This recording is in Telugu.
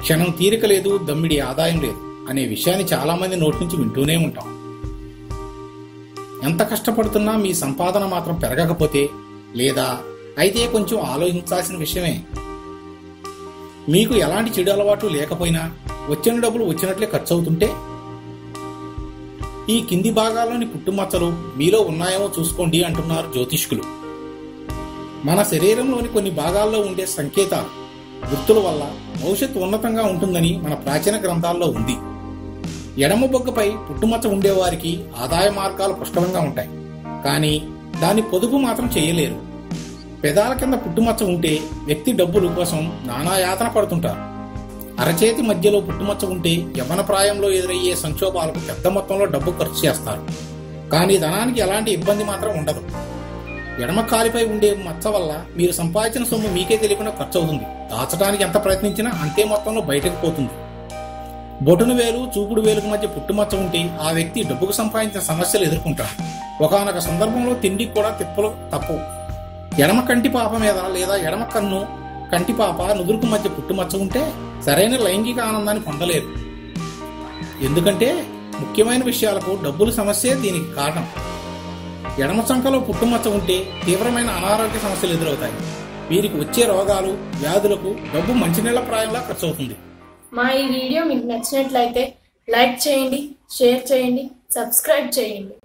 క్షణం తీరిక లేదు దమ్మిడి ఆదాయం లేదు అనే విషయాన్ని చాలా మంది నోటి నుంచి వింటూనే ఉంటాం ఎంత కష్టపడుతున్నా మీ సంపాదన మాత్రం పెరగకపోతే లేదా అయితే కొంచెం ఆలోచించాల్సిన విషయమే మీకు ఎలాంటి చెడు అలవాటు లేకపోయినా వచ్చిన డబ్బులు వచ్చినట్లే ఖర్చు అవుతుంటే ఈ కింది భాగాల్లోని పుట్టుమచ్చలు మీలో ఉన్నాయేమో చూసుకోండి అంటున్నారు జ్యోతిష్కులు మన శరీరంలోని కొన్ని భాగాల్లో ఉండే సంకేతాలు గుర్తుల వల్ల భవిష్యత్తు ఉన్నతంగా ఉంటుందని మన ప్రాచీన గ్రంథాల్లో ఉంది ఎడమ బొగ్గపై పుట్టుమచ్చ ఉండేవారికి ఆదాయ మార్గాలు పుష్కలంగా ఉంటాయి కానీ దాని పొదుపు మాత్రం చేయలేరు పెదాల కింద పుట్టుమచ్చ ఉంటే వ్యక్తి డబ్బుల కోసం నానా యాతన పడుతుంటారు అరచేతి మధ్యలో పుట్టుమచ్చ ఉంటే యవ్వన ప్రాయంలో ఎదురయ్యే సంక్షోభాలకు పెద్ద మొత్తంలో డబ్బు ఖర్చు చేస్తారు కానీ ధనానికి ఎలాంటి ఇబ్బంది మాత్రం ఉండదు ఎడమ కాలిపై ఉండే మచ్చ వల్ల మీరు సంపాదించిన సొమ్ము మీకే తెలియకుండా ఖర్చు అవుతుంది దాచడానికి ఎంత ప్రయత్నించినా అంతే మొత్తంలో బయటకు పోతుంది బొటను వేలు చూపుడు వేలుకు మధ్య పుట్టుమచ్చ ఉంటే ఆ వ్యక్తి డబ్బుకు సంపాదించిన సమస్యలు ఎదుర్కొంటాడు ఒకనొక సందర్భంలో తిండి కూడా తిప్పలు తప్పవు ఎడమ కంటి పాప మీద లేదా ఎడమ కన్ను కంటి పాప నుదురుకు మధ్య పుట్టుమచ్చ ఉంటే సరైన లైంగిక ఆనందాన్ని పొందలేరు ఎందుకంటే ముఖ్యమైన విషయాలకు డబ్బుల సమస్యే దీనికి కారణం ఎడమ చంకలో పుట్టుమచ్చ ఉంటే తీవ్రమైన అనారోగ్య సమస్యలు ఎదురవుతాయి వీరికి వచ్చే రోగాలు వ్యాధులకు డబ్బు మంచినీళ్ల ప్రాయంలా ఖర్చు అవుతుంది మా ఈ వీడియో మీకు నచ్చినట్లయితే లైక్ చేయండి షేర్ చేయండి సబ్స్క్రైబ్ చేయండి